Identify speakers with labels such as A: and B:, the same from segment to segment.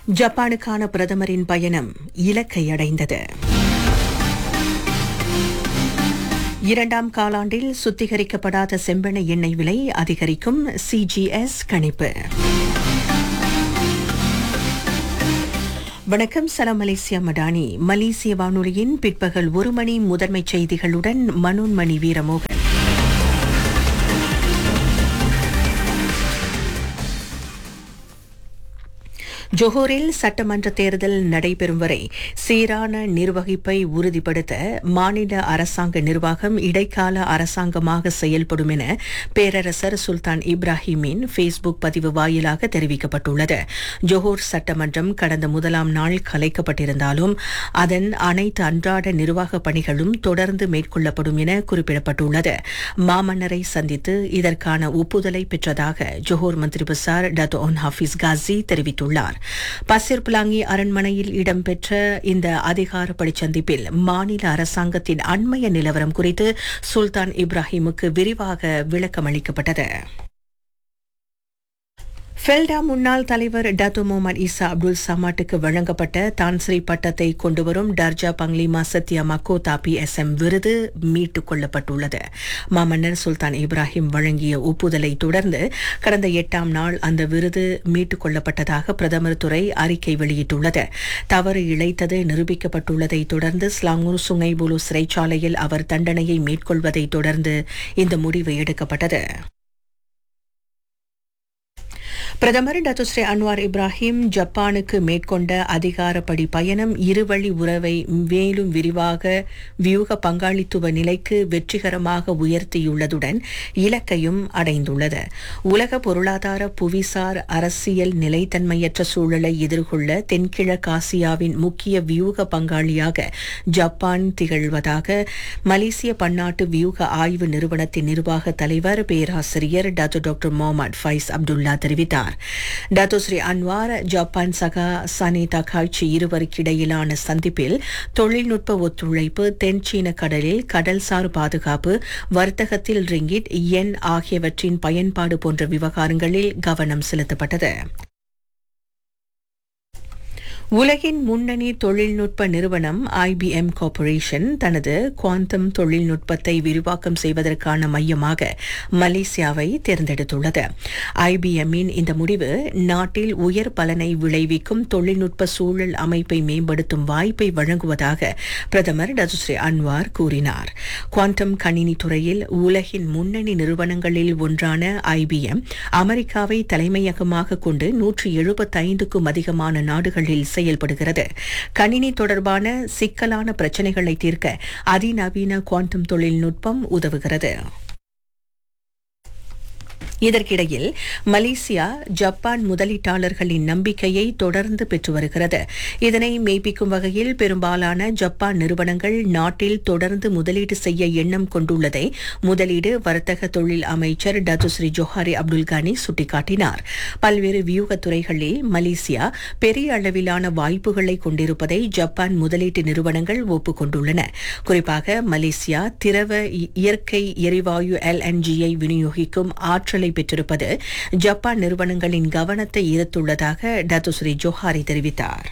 A: ஜப்பானுக்கான பிரதமரின் பயணம் இலக்கை அடைந்தது இரண்டாம் காலாண்டில் சுத்திகரிக்கப்படாத செம்பெண்ணெய் எண்ணெய் விலை அதிகரிக்கும் சிஜிஎஸ் கணிப்பு வணக்கம் சலாம் மலேசியா மடானி மலேசிய வானொலியின் பிற்பகல் ஒரு மணி முதன்மைச் செய்திகளுடன் மனோன்மணி வீரமோகன் ஜோஹோரில் சட்டமன்ற தேர்தல் நடைபெறும் வரை சீரான நிர்வகிப்பை உறுதிப்படுத்த மாநில அரசாங்க நிர்வாகம் இடைக்கால அரசாங்கமாக செயல்படும் என பேரரசர் சுல்தான் இப்ராஹிமின் ஃபேஸ்புக் பதிவு வாயிலாக தெரிவிக்கப்பட்டுள்ளது ஜோஹோர் சட்டமன்றம் கடந்த முதலாம் நாள் கலைக்கப்பட்டிருந்தாலும் அதன் அனைத்து அன்றாட நிர்வாக பணிகளும் தொடர்ந்து மேற்கொள்ளப்படும் என குறிப்பிடப்பட்டுள்ளது மாமன்னரை சந்தித்து இதற்கான ஒப்புதலை பெற்றதாக Johor Menteri Besar Dato Onn Hafiz Ghazi தெரிவித்துள்ளார் பசிர் பிலாங்கி அரண்மனையில் இடம்பெற்ற இந்த அதிகாரப்படி சந்திப்பில் மாநில அரசாங்கத்தின் அண்மைய நிலவரம் குறித்து சுல்தான் இப்ராஹிமுக்கு விரிவாக விளக்கமளிக்கப்பட்டது ஃபெல்டா முன்னாள் தலைவர் டத்து முகமது ஈசா அப்துல் சமாட்டுக்கு வழங்கப்பட்ட தான்ஸ்ரீ பட்டத்தை கொண்டுவரும் டர்ஜா பங்லிமா சத்யா மக்கோ தாபி எஸ் எம் விருது மீட்டுக் கொள்ளப்பட்டுள்ளது மாமன்னர் சுல்தான் இப்ராஹிம் வழங்கிய ஒப்புதலை தொடர்ந்து கடந்த எட்டாம் நாள் அந்த விருது மீட்டுக் கொள்ளப்பட்டதாக பிரதமர் துறை அறிக்கை வெளியிட்டுள்ளது தவறு இழைத்தது நிரூபிக்கப்பட்டுள்ளதை தொடர்ந்து ஸ்லாங்கூர் சுங்கைபுலு சிறைச்சாலையில் அவர் தண்டனையை மேற்கொள்வதை தொடர்ந்து இந்த முடிவு எடுக்கப்பட்டது பிரதமர் டத்துஸ்ரீ அன்வார் இப்ராஹிம் ஜப்பானுக்கு மேற்கொண்ட அதிகாரப்படி பயணம் இருவழி உறவை மேலும் விரிவாக வியூக பங்காளித்துவ நிலைக்கு வெற்றிகரமாக உயர்த்தியுள்ளதுடன் இலக்கையும் அடைந்துள்ளது உலக பொருளாதார புவிசார் அரசியல் நிலைத்தன்மையற்ற சூழலை எதிர்கொள்ள தென்கிழக்காசியாவின் முக்கிய வியூக பங்காளியாக ஜப்பான் திகழ்வதாக மலேசிய பன்னாட்டு வியூக ஆய்வு நிறுவனத்தின் நிர்வாக தலைவர் பேராசிரியர் doctor doctor Mohamed Faiz Abdullah தெரிவித்தார் டாக்டர் ஸ்ரீ அன்வார் ஜப்பான் சகா சனிதா காட்சி இருவருக்கிடையிலான சந்திப்பில் தொழில்நுட்ப ஒத்துழைப்பு தென் சீன கடலில் கடல்சார் பாதுகாப்பு வர்த்தகத்தில் ரிங்கிட் எண் ஆகியவற்றின் பயன்பாடு போன்ற விவகாரங்களில் கவனம் செலுத்தப்பட்டது உலகின் முன்னணி தொழில்நுட்ப நிறுவனம் ஐபிஎம் கார்ப்பரேஷன் தனது குவாண்டம் தொழில்நுட்பத்தை விரிவாக்கம் செய்வதற்கான மையமாக மலேசியாவை தேர்ந்தெடுத்துள்ளது ஐபிஎம்மின் இந்த முடிவு நாட்டில் உயர் பலனை விளைவிக்கும் தொழில்நுட்ப சூழல் அமைப்பை மேம்படுத்தும் வாய்ப்பை வழங்குவதாக பிரதமர் டசுஸ்ரீ அன்வார் கூறினார் குவாண்டம் கணினி துறையில் உலகின் முன்னணி நிறுவனங்களில் ஒன்றான ஐபிஎம் அமெரிக்காவை தலைமையகமாக கொண்டு நூற்றி எழுபத்தைந்துக்கும் அதிகமான நாடுகளில் செயல்படுகிறது கணினி தொடர்பான சிக்கலான பிரச்சினைகளை தீர்க்க அதிநவீன குவாண்டம் தொழில்நுட்பம் உதவுகிறது இதற்கிடையில் மலேசியா ஜப்பான் முதலீட்டாளர்களின் நம்பிக்கையை தொடர்ந்து பெற்று வருகிறது இதனை மெய்ப்பிக்கும் வகையில் பெரும்பாலான ஜப்பான் நிறுவனங்கள் நாட்டில் தொடர்ந்து முதலீடு செய்ய எண்ணம் கொண்டுள்ளதை முதலீடு வர்த்தக தொழில் அமைச்சர் டத்துஸ்ரீ ஜோஹாரி அப்துல் கானி சுட்டிக்காட்டினார் பல்வேறு வியூக துறைகளில் மலேசியா பெரிய அளவிலான வாய்ப்புகளை கொண்டிருப்பதை ஜப்பான் முதலீட்டு நிறுவனங்கள் ஒப்புக்கொண்டுள்ளன குறிப்பாக மலேசியா திரவ இயற்கை எரிவாயு எல்என்ஜியை விநியோகிக்கும் ஆற்றலை பெற்றிருப்பது ஜப்பான் நிறுவனங்களின் கவனத்தை ஈர்த்துள்ளதாக டத்துஸ்ரீ ஜோஹாரி தெரிவித்தார்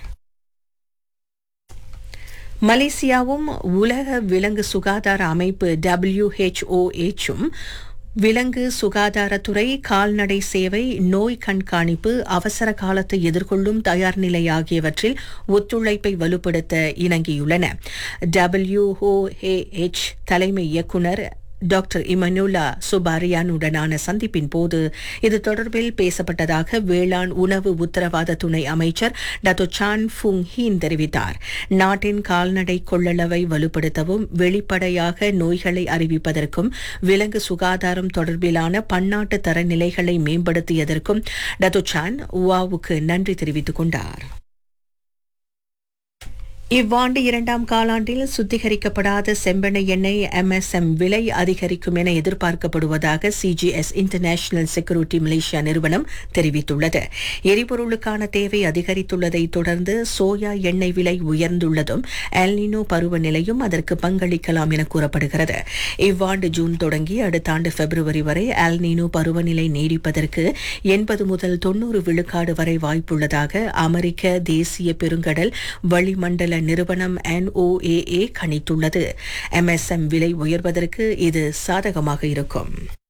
A: மலேசியாவும் உலக விலங்கு சுகாதார அமைப்பு டபிள்யூஹெச்ஓஎச்சும் விலங்கு சுகாதாரத்துறை கால்நடை சேவை நோய் கண்காணிப்பு அவசர காலத்தை எதிர்கொள்ளும் தயார் நிலை ஆகியவற்றில் ஒத்துழைப்பை வலுப்படுத்த இணங்கியுள்ளன டபிள்யூஓஏஎச் தலைமை இயக்குநர் டாக்டர் இமனுலா சுபாரியானுடனான சந்திப்பின் போது இது தொடர்பில் பேசப்பட்டதாக வேளாண் உணவு உத்தரவாத துணை அமைச்சர் டாக்டர் சான் ஃபுங் ஹீன் தெரிவித்தார் நாட்டின் கால்நடை கொள்ளளவை வலுப்படுத்தவும் வெளிப்படையாக நோய்களை அறிவிப்பதற்கும் விலங்கு சுகாதாரம் தொடர்பிலான பன்னாட்டு தரநிலைகளை மேம்படுத்தியதற்கும் டாக்டர் சான் உவாவுக்கு நன்றி தெரிவித்துக் கொண்டார் இவ்வாண்டு இரண்டாம் காலாண்டில் சுத்திகரிக்கப்படாத செம்பெண்ணெய் எண்ணெய் எம்எஸ்எம் விலை அதிகரிக்கும் என எதிர்பார்க்கப்படுவதாக சிஜிஎஸ் இன்டர்நேஷனல் செக்யூரிட்டி மலேசியா நிறுவனம் தெரிவித்துள்ளது எரிபொருளுக்கான தேவை அதிகரித்துள்ளதை தொடர்ந்து சோயா எண்ணெய் விலை உயர்ந்துள்ளதும் எல்னினோ பருவநிலையும் அதற்கு பங்களிக்கலாம் என கூறப்படுகிறது இவ்வாண்டு ஜூன் தொடங்கி அடுத்த ஆண்டு பிப்ரவரி வரை எல்னினோ பருவநிலை நீடிப்பதற்கு எண்பது முதல் தொன்னூறு விழுக்காடு வரை வாய்ப்புள்ளதாக அமெரிக்க தேசிய பெருங்கடல் வளிமண்டல நிறுவனம் NOAA கணித்துள்ளது எம்எஸ்எம் விலை உயர்வதற்கு இது சாதகமாக இருக்கும்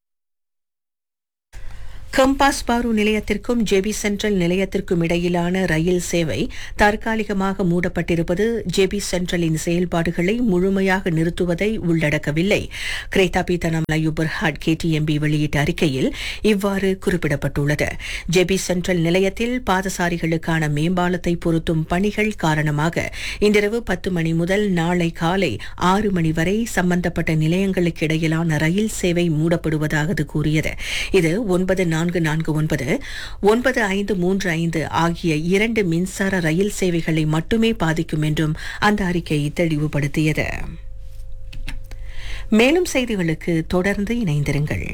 A: கம்பாஸ் பாரு நிலையத்திற்கும் ஜெபி சென்ட்ரல் நிலையத்திற்கும் இடையிலான ரயில் சேவை தற்காலிகமாக மூடப்பட்டிருப்பது ஜெபி சென்ட்ரலின் செயல்பாடுகளை முழுமையாக நிறுத்துவதை உள்ளடக்கவில்லை கிரேதா பீத்தனம் லயுபர்ஹாட் கேடிஎம்பி வெளியிட்ட அறிக்கையில் இவ்வாறு குறிப்பிடப்பட்டுள்ளது ஜெபி சென்ட்ரல் நிலையத்தில் பாதசாரிகளுக்கான மேம்பாலத்தை பொருத்தும் பணிகள் காரணமாக இன்றிரவு பத்து மணி முதல் நாளை காலை ஆறு மணி வரை சம்பந்தப்பட்ட நிலையங்களுக்கு இடையிலான ரயில் சேவை மூடப்படுவதாக அது கூறியது இது ஒன்பது நான்கு நான்கு ஒன்பது ஒன்பது ஐந்து மூன்று ஐந்து ஆகிய இரண்டு மின்சார ரயில் சேவைகளை மட்டுமே பாதிக்கும் என்றும் அந்த அறிக்கை தெளிவுபடுத்தியது மேலும் செய்திகளுக்கு தொடர்ந்து இணைந்திருங்கள்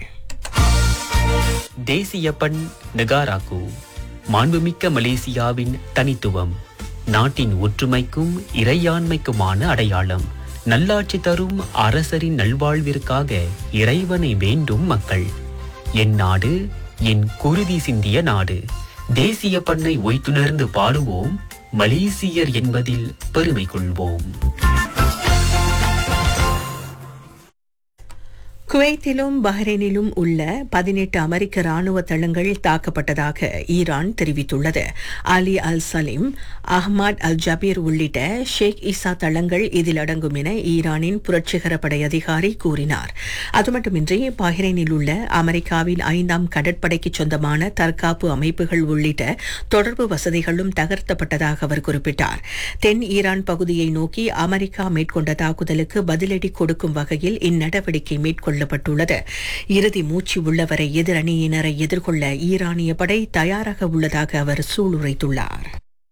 B: தேசிய பண் நெகாராக்கு மாண்புமிக்க மலேசியாவின் தனித்துவம் நாட்டின் ஒற்றுமைக்கும் இறையாண்மைக்குமான அடையாளம் நல்லாட்சி தரும் அரசரின் நல்வாழ்விற்காக இறைவனை வேண்டும் மக்கள் என் நாடு என் குருதி சிந்திய நாடு தேசிய பண்ணை ஒய்த்துணர்ந்து பாடுவோம் மலேசியர் என்பதில் பெருமை கொள்வோம்
A: குவைத்திலும் பஹ்ரைனிலும் உள்ள பதினெட்டு அமெரிக்க ராணுவ தளங்கள் தாக்கப்பட்டதாக ஈரான் தெரிவித்துள்ளது அலி அல் சலீம் அஹ்மத் அல் ஜபீர் உள்ளிட்ட ஷேக் இசா தளங்கள் இதில் அடங்கும் என ஈரானின் புரட்சிகர படை அதிகாரி கூறினார் அது மட்டுமின்றி பஹ்ரைனில் உள்ள அமெரிக்காவின் ஐந்தாம் கடற்படைக்கு சொந்தமான தற்காப்பு அமைப்புகள் உள்ளிட்ட தொடர்பு வசதிகளும் தகர்த்தப்பட்டதாக அவர் குறிப்பிட்டார் தென் ஈரான் பகுதியை நோக்கி அமெரிக்கா மேற்கொண்ட தாக்குதலுக்கு பதிலடி கொடுக்கும் வகையில் இந்நடவடிக்கை மேற்கொள்ளப்பட்டுள்ளது இறுதி மூச்சு உள்ளவரை எதிரணியினரை எதிர்கொள்ள ஈரானிய படை தயாராக உள்ளதாக அவர் சூளுரைத்துள்ளார்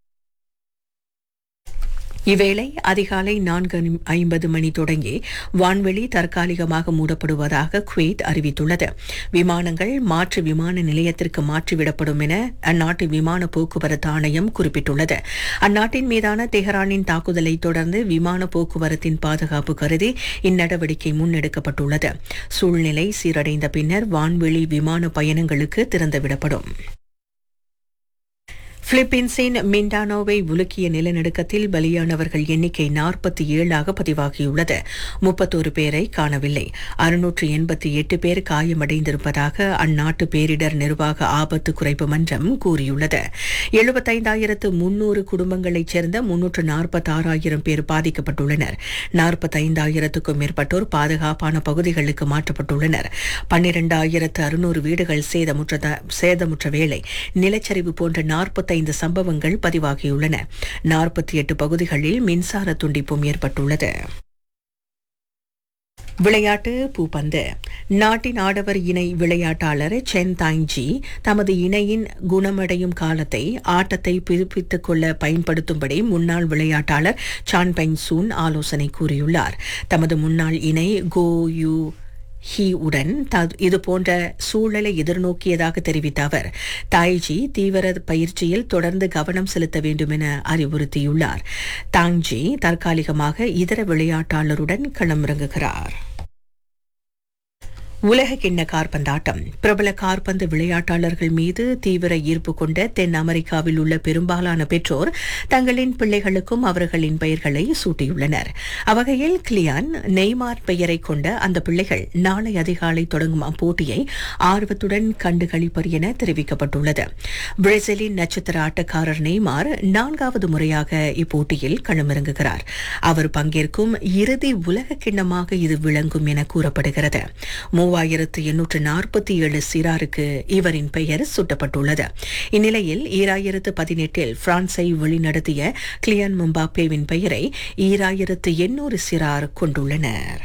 A: இவ்வேளை அதிகாலை நான்கு ஐம்பது மணி தொடங்கி வான்வெளி தற்காலிகமாக மூடப்படுவதாக குவைத் அறிவித்துள்ளது விமானங்கள் மாற்று விமான நிலையத்திற்கு மாற்றிவிடப்படும் என அந்நாட்டு விமான போக்குவரத்து ஆணையம் குறிப்பிட்டுள்ளது அந்நாட்டின் மீதான தெஹரானின் தாக்குதலை தொடர்ந்து விமான போக்குவரத்தின் பாதுகாப்பு கருதி இந்நடவடிக்கை முன்னெடுக்கப்பட்டுள்ளது சூழ்நிலை சீரடைந்த பின்னர் வான்வெளி விமான பயணங்களுக்கு திறந்துவிடப்படும் பிலிப்பீன்ஸின் மிண்டானோவை உலுக்கிய நிலநடுக்கத்தில் பலியானவர்கள் எண்ணிக்கை நாற்பத்தி ஏழாக பதிவாகியுள்ளது முப்பத்தோரு பேரை காணவில்லை அறுநூற்று எண்பத்தி எட்டு பேர் காயமடைந்திருப்பதாக அந்நாட்டு பேரிடர் நிர்வாக ஆபத்து குறைப்பு மன்றம் கூறியுள்ளது எழுபத்தைந்தாயிரத்து முன்னூறு குடும்பங்களைச் சேர்ந்த முன்னூற்று நாற்பத்தாறாயிரம் பேர் பாதிக்கப்பட்டுள்ளனர் நாற்பத்தைந்தாயிரத்துக்கும் மேற்பட்டோர் பாதுகாப்பான பகுதிகளுக்கு மாற்றப்பட்டுள்ளனர் பன்னிரண்டாயிரத்து அறுநூறு வீடுகள் சேதமுற்ற சேதமுற்ற வேளை நிலச்சரிவு போன்ற நாற்பத்தைந்து சம்பவங்கள் பதிவாகியுள்ளன நாற்பத்தி எட்டு பகுதிகளில் மின்சார துண்டிப்பும் ஏற்பட்டுள்ளது விளையாட்டு பூப்பந்து நாட்டின் ஆடவர் இணை விளையாட்டாளர் சென் தாங்ஜி தமது இணையின் குணமடையும் காலத்தை ஆட்டத்தை புதுப்பித்துக் கொள்ள பயன்படுத்தும்படி முன்னாள் விளையாட்டாளர் சான் பெங் சூன் ஆலோசனை கூறியுள்ளார் தமது முன்னாள் இணை கோ யூ ஹி உடன் இது போன்ற சூழலை எதிர்நோக்கியதாக தெரிவித்த அவர் தாய்ஜி தீவிர பயிற்சியில் தொடர்ந்து கவனம் செலுத்த வேண்டும் என அறிவுறுத்தியுள்ளார் தாங்ஜி தற்காலிகமாக இதர விளையாட்டாளருடன் களமிறங்குகிறார் உலக கிண்ண கார்பந்தாட்டம் பிரபல கார்பந்து விளையாட்டாளர்கள் மீது தீவிர ஈர்ப்பு கொண்ட தென் அமெரிக்காவில் உள்ள பெரும்பாலான பெற்றோர் தங்களின் பிள்ளைகளுக்கும் அவர்களின் பெயர்களை சூட்டியுள்ளனர் அவ்வகையில் கிளியான் நெய்மார் பெயரை கொண்ட அந்த பிள்ளைகள் நாளை அதிகாலை தொடங்கும் அப்போட்டியை ஆர்வத்துடன் கண்டுகளிப்பர் என தெரிவிக்கப்பட்டுள்ளது பிரேசிலின் நட்சத்திர ஆட்டக்காரர் நெய்மார் நான்காவது முறையாக இப்போட்டியில் களமிறங்குகிறார் அவர் பங்கேற்கும் இறுதி உலக கிண்ணமாக இது விளங்கும் என கூறப்படுகிறது மூவாயிரத்து எண்ணூற்று நாற்பத்தி ஏழு சிறாருக்கு இவரின் பெயர் சூட்டப்பட்டுள்ளது இந்நிலையில் ஈராயிரத்து பதினெட்டில் பிரான்ஸை வழிநடத்திய கிளியான் மும்பாப்பேவின் பெயரை ஈராயிரத்து எண்ணூறு சிறார் கொண்டுள்ளனர்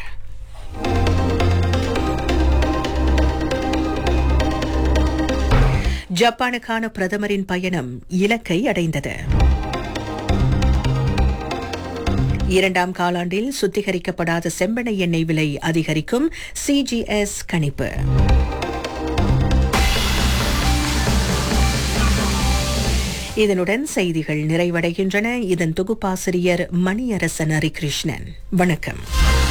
A: ஜப்பானுக்கான பிரதமரின் பயணம் இலக்கை அடைந்தது இரண்டாம் காலாண்டில் சுத்திகரிக்கப்படாத செம்பெண்ணெய் எண்ணெய் விலை அதிகரிக்கும் சிஜிஎஸ் கணிப்பு இதனுடன் செய்திகள் நிறைவடைகின்றன இதன் தொகுப்பாசிரியர் மணியரசன் ஹரிகிருஷ்ணன் வணக்கம்